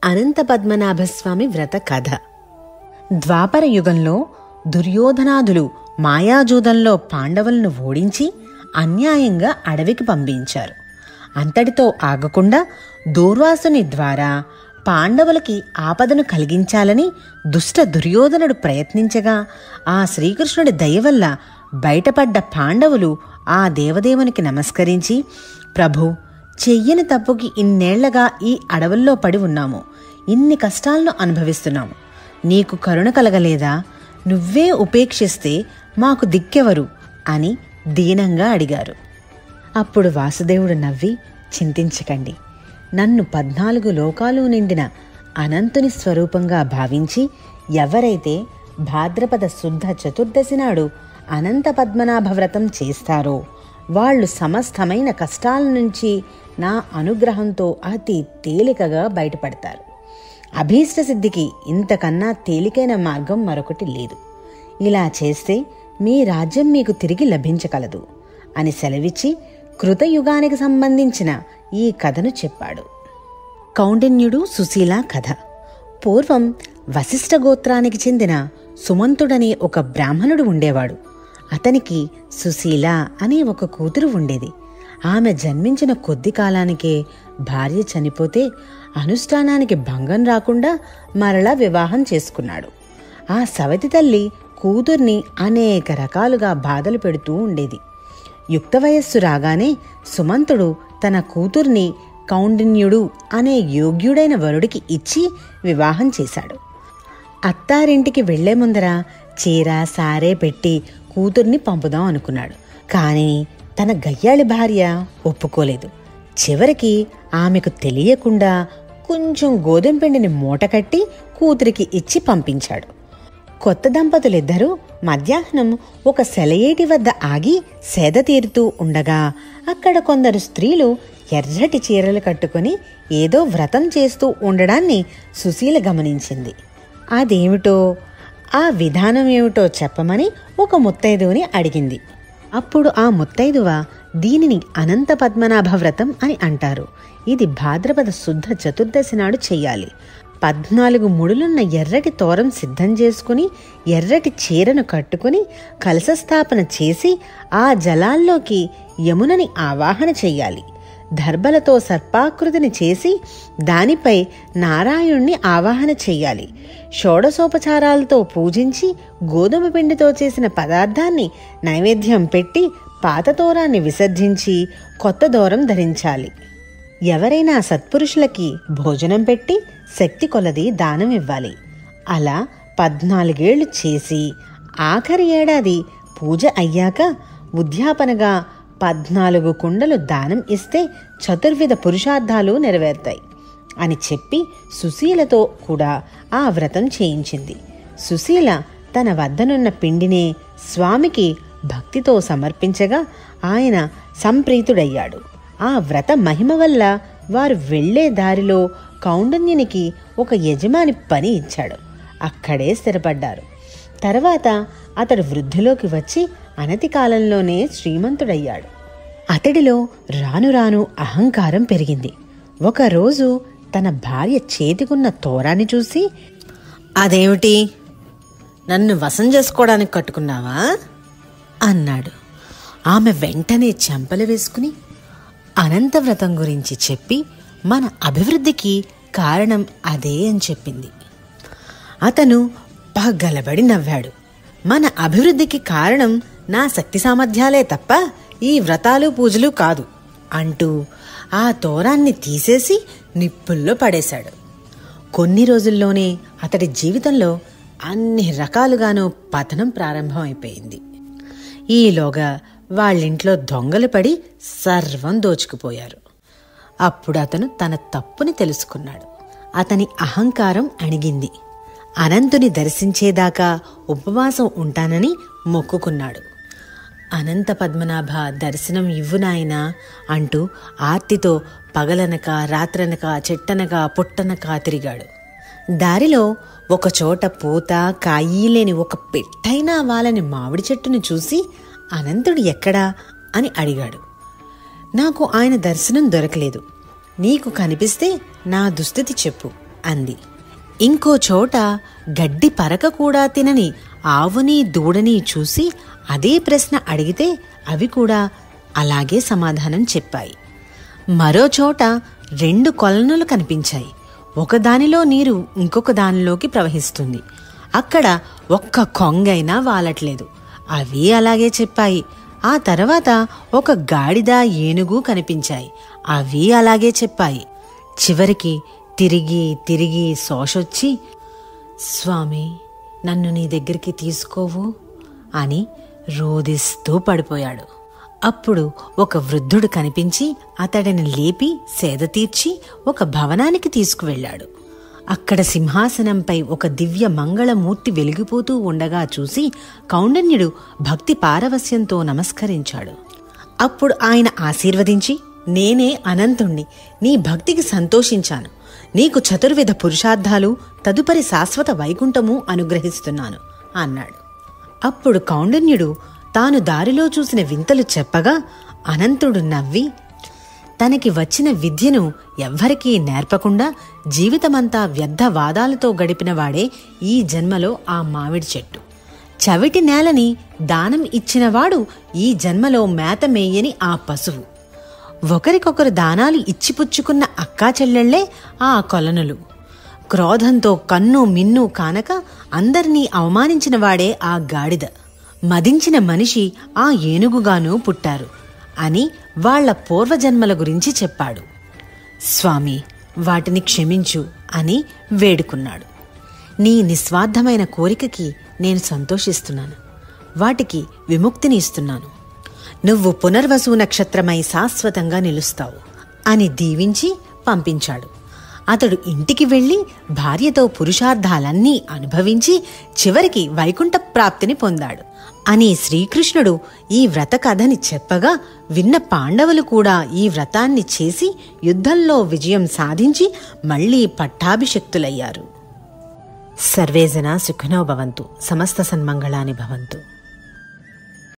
అనంత పద్మనాభస్వామి వ్రత కథ ద్వాపర యుగంలో దుర్యోధనాదులు మాయాజూదంలో పాండవులను ఓడించి అన్యాయంగా అడవికి పంపించారు అంతటితో ఆగకుండా దూర్వాసుని ద్వారా పాండవులకి ఆపదను కలిగించాలని దుష్ట దుర్యోధనుడు ప్రయత్నించగా ఆ శ్రీకృష్ణుడి దయ వల్ల బయటపడ్డ పాండవులు ఆ దేవదేవునికి నమస్కరించి ప్రభు చెయ్యని తప్పుకి ఇన్నేళ్లగా ఈ అడవుల్లో పడి ఉన్నాము ఇన్ని కష్టాలను అనుభవిస్తున్నాము నీకు కరుణ కలగలేదా నువ్వే ఉపేక్షిస్తే మాకు దిక్కెవరు అని దీనంగా అడిగారు అప్పుడు వాసుదేవుడు నవ్వి చింతించకండి నన్ను పద్నాలుగు లోకాలు నిండిన అనంతుని స్వరూపంగా భావించి ఎవరైతే భాద్రపద శుద్ధ చతుర్దశి నాడు అనంత పద్మనాభ వ్రతం చేస్తారో వాళ్ళు సమస్తమైన కష్టాల నుంచి నా అనుగ్రహంతో అతి తేలికగా బయటపడతారు అభీష్ట సిద్ధికి ఇంతకన్నా తేలికైన మార్గం మరొకటి లేదు ఇలా చేస్తే మీ రాజ్యం మీకు తిరిగి లభించగలదు అని సెలవిచ్చి కృతయుగానికి సంబంధించిన ఈ కథను చెప్పాడు కౌండిన్యుడు సుశీల కథ పూర్వం వశిష్ఠ గోత్రానికి చెందిన సుమంతుడనే ఒక బ్రాహ్మణుడు ఉండేవాడు అతనికి సుశీల అనే ఒక కూతురు ఉండేది ఆమె జన్మించిన కొద్ది కాలానికే భార్య చనిపోతే అనుష్ఠానానికి భంగం రాకుండా మరలా వివాహం చేసుకున్నాడు ఆ సవతి తల్లి కూతుర్ని అనేక రకాలుగా బాధలు పెడుతూ ఉండేది యుక్త వయస్సు రాగానే సుమంతుడు తన కూతుర్ని కౌండిన్యుడు అనే యోగ్యుడైన వరుడికి ఇచ్చి వివాహం చేశాడు అత్తారింటికి వెళ్లే ముందర చీర సారే పెట్టి కూతుర్ని పంపుదాం అనుకున్నాడు కానీ తన గయ్యాళి భార్య ఒప్పుకోలేదు చివరికి ఆమెకు తెలియకుండా కొంచెం గోధుమ పిండిని మూట కట్టి కూతురికి ఇచ్చి పంపించాడు కొత్త దంపతులిద్దరూ మధ్యాహ్నం ఒక సెలయేటి వద్ద ఆగి సేద తీరుతూ ఉండగా అక్కడ కొందరు స్త్రీలు ఎర్రటి చీరలు కట్టుకొని ఏదో వ్రతం చేస్తూ ఉండడాన్ని సుశీల గమనించింది అదేమిటో ఆ విధానం ఏమిటో చెప్పమని ఒక ముత్తైదువుని అడిగింది అప్పుడు ఆ ముత్తైదువ దీనిని అనంత పద్మనాభ వ్రతం అని అంటారు ఇది భాద్రపద శుద్ధ చతుర్దశి నాడు చెయ్యాలి పద్నాలుగు ముడులున్న ఎర్రటి తోరం సిద్ధం చేసుకుని ఎర్రటి చీరను కట్టుకుని కలశస్థాపన చేసి ఆ జలాల్లోకి యమునని ఆవాహన చెయ్యాలి దర్భలతో సర్పాకృతిని చేసి దానిపై నారాయణ్ణి ఆవాహన చెయ్యాలి షోడసోపచారాలతో పూజించి గోధుమ పిండితో చేసిన పదార్థాన్ని నైవేద్యం పెట్టి పాత దూరాన్ని విసర్జించి కొత్త దూరం ధరించాలి ఎవరైనా సత్పురుషులకి భోజనం పెట్టి శక్తి కొలది దానం ఇవ్వాలి అలా పద్నాలుగేళ్లు చేసి ఆఖరి ఏడాది పూజ అయ్యాక ఉద్యాపనగా పద్నాలుగు కుండలు దానం ఇస్తే చతుర్విధ పురుషార్థాలు నెరవేరుతాయి అని చెప్పి సుశీలతో కూడా ఆ వ్రతం చేయించింది సుశీల తన వద్దనున్న పిండినే స్వామికి భక్తితో సమర్పించగా ఆయన సంప్రీతుడయ్యాడు ఆ వ్రత మహిమ వల్ల వారు వెళ్లే దారిలో కౌండన్యునికి ఒక యజమాని పని ఇచ్చాడు అక్కడే స్థిరపడ్డారు తర్వాత అతడు వృద్ధిలోకి వచ్చి అనతి కాలంలోనే శ్రీమంతుడయ్యాడు అతడిలో రాను రాను అహంకారం పెరిగింది ఒకరోజు తన భార్య చేతికున్న తోరాన్ని చూసి అదేమిటి నన్ను వశం చేసుకోవడానికి కట్టుకున్నావా అన్నాడు ఆమె వెంటనే చెంపలు వేసుకుని అనంతవ్రతం గురించి చెప్పి మన అభివృద్ధికి కారణం అదే అని చెప్పింది అతను పగలబడి నవ్వాడు మన అభివృద్ధికి కారణం నా శక్తి సామర్థ్యాలే తప్ప ఈ వ్రతాలు పూజలు కాదు అంటూ ఆ తోరాన్ని తీసేసి నిప్పుల్లో పడేశాడు కొన్ని రోజుల్లోనే అతడి జీవితంలో అన్ని రకాలుగానూ పతనం ప్రారంభమైపోయింది ఈలోగా వాళ్ళింట్లో దొంగలు పడి సర్వం దోచుకుపోయారు అప్పుడు అతను తన తప్పుని తెలుసుకున్నాడు అతని అహంకారం అణిగింది అనంతుని దర్శించేదాకా ఉపవాసం ఉంటానని మొక్కుకున్నాడు అనంత పద్మనాభ దర్శనం ఇవ్వు నాయనా అంటూ ఆర్తితో పగలనక రాత్రనక చెట్టనక పుట్టనక తిరిగాడు దారిలో ఒకచోట పూత కాయి లేని ఒక పెట్టైనా వాలని మామిడి చెట్టును చూసి అనంతుడు ఎక్కడా అని అడిగాడు నాకు ఆయన దర్శనం దొరకలేదు నీకు కనిపిస్తే నా దుస్థితి చెప్పు అంది ఇంకో చోట గడ్డి పరక కూడా తినని ఆవుని దూడని చూసి అదే ప్రశ్న అడిగితే అవి కూడా అలాగే సమాధానం చెప్పాయి మరో చోట రెండు కొలనులు కనిపించాయి ఒకదానిలో నీరు ఇంకొక దానిలోకి ప్రవహిస్తుంది అక్కడ ఒక్క కొంగైనా వాలట్లేదు అవి అలాగే చెప్పాయి ఆ తర్వాత ఒక గాడిద ఏనుగు కనిపించాయి అవి అలాగే చెప్పాయి చివరికి తిరిగి తిరిగి శోషొచ్చి స్వామి నన్ను నీ దగ్గరికి తీసుకోవు అని రోదిస్తూ పడిపోయాడు అప్పుడు ఒక వృద్ధుడు కనిపించి అతడిని లేపి సేద తీర్చి ఒక భవనానికి తీసుకువెళ్ళాడు అక్కడ సింహాసనంపై ఒక దివ్య మంగళమూర్తి వెలిగిపోతూ ఉండగా చూసి కౌండన్యుడు భక్తి పారవస్యంతో నమస్కరించాడు అప్పుడు ఆయన ఆశీర్వదించి నేనే అనంతుణ్ణి నీ భక్తికి సంతోషించాను నీకు చతుర్విధ పురుషార్థాలు తదుపరి శాశ్వత వైకుంఠము అనుగ్రహిస్తున్నాను అన్నాడు అప్పుడు కౌండన్యుడు తాను దారిలో చూసిన వింతలు చెప్పగా అనంతుడు నవ్వి తనకి వచ్చిన విద్యను ఎవ్వరికీ నేర్పకుండా జీవితమంతా వ్యర్థ వాదాలతో గడిపిన వాడే ఈ జన్మలో ఆ మామిడి చెట్టు చవిటి నేలని దానం ఇచ్చినవాడు ఈ జన్మలో మేత మేయని ఆ పశువు ఒకరికొకరు దానాలు ఇచ్చిపుచ్చుకున్న అక్కా చెల్లెళ్లే ఆ కొలనులు క్రోధంతో కన్ను మిన్ను కానక అందరినీ అవమానించిన వాడే ఆ గాడిద మదించిన మనిషి ఆ ఏనుగుగాను పుట్టారు అని వాళ్ల పూర్వజన్మల గురించి చెప్పాడు స్వామి వాటిని క్షమించు అని వేడుకున్నాడు నీ నిస్వార్థమైన కోరికకి నేను సంతోషిస్తున్నాను వాటికి విముక్తిని ఇస్తున్నాను నువ్వు పునర్వసు నక్షత్రమై శాశ్వతంగా నిలుస్తావు అని దీవించి పంపించాడు అతడు ఇంటికి వెళ్లి భార్యతో పురుషార్థాలన్నీ అనుభవించి చివరికి వైకుంఠ ప్రాప్తిని పొందాడు అని శ్రీకృష్ణుడు ఈ వ్రత కథని చెప్పగా విన్న పాండవులు కూడా ఈ వ్రతాన్ని చేసి యుద్ధంలో విజయం సాధించి మళ్లీ పట్టాభిషక్తులయ్యారు సర్వేజన సుఖినో భవంతు సమస్త సన్మంగళాని భవంతు